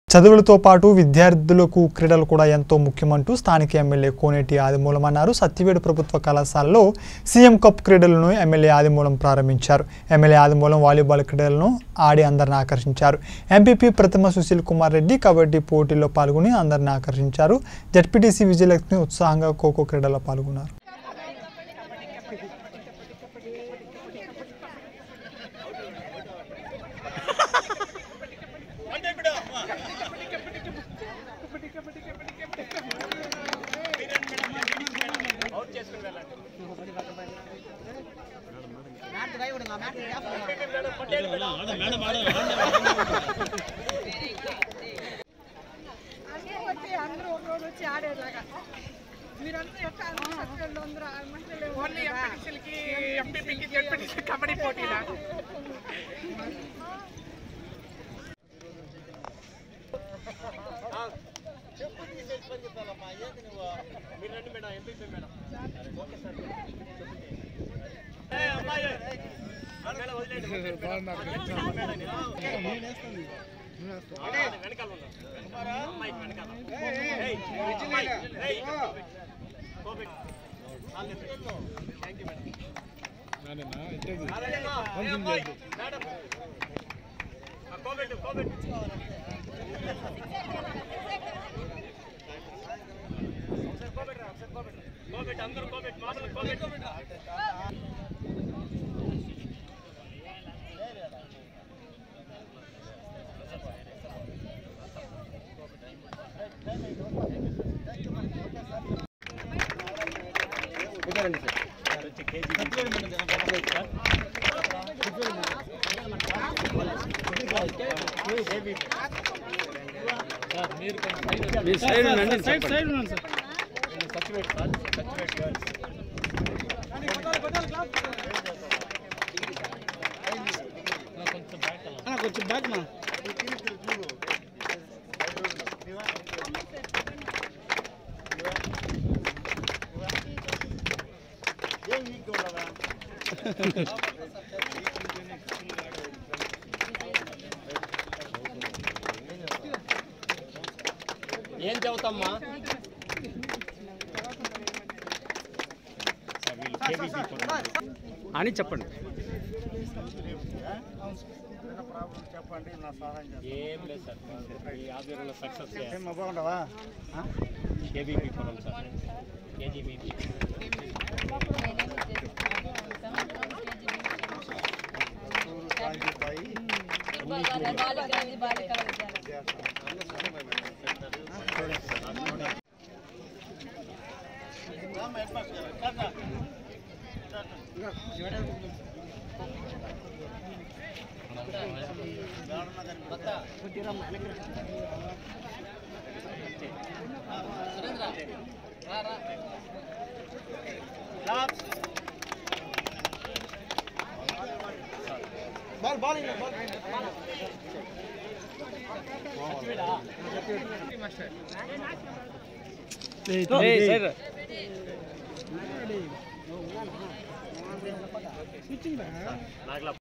చదువులతో పాటు విద్యార్థులకు క్రీడలు కూడా ఎంతో ముఖ్యమంటూ స్థానిక ఎమ్మెల్యే కోనేటి ఆదిమూలం అన్నారు సత్యవేడు ప్రభుత్వ కళాశాలలో సీఎం కప్ క్రీడలను ఎమ్మెల్యే ఆదిమూలం ప్రారంభించారు ఎమ్మెల్యే ఆదిమూలం వాలీబాల్ క్రీడలను ఆడి అందరిని ఆకర్షించారు ఎంపీపీ ప్రతిమ సుశీల్ కుమార్ రెడ్డి కబడ్డీ పోటీల్లో పాల్గొని అందరిని ఆకర్షించారు జడ్పీటీసీ విజయలక్ష్మి ఉత్సాహంగా ఖోఖో క్రీడల్లో పాల్గొన్నారు అన్నీ వచ్చి అందరూ ఒక రోజు వచ్చి ఆడేలాగా మీరందరూ ఎట్లా అందరూ సత్యంలో అందరూ మంచిగా ఓన్లీ ఎంపీటీసీలకి ఎంపీపీకి జడ్పీటీసీ కబడ్డీ పోటీలా కొంచెం బ్యాక్ నా ఏం చెబుతామ్మా అని చెప్పండి చెప్పండి నా సహాయం చేస్తాను ఏం లేదు సార్ ఈ ఆధ్వర్యంలో సక్సెస్ ఏం బాగుండవా కేబీపీ పురం సార్ కేజీబీపీ స్విచ్చింగ్ నాకులా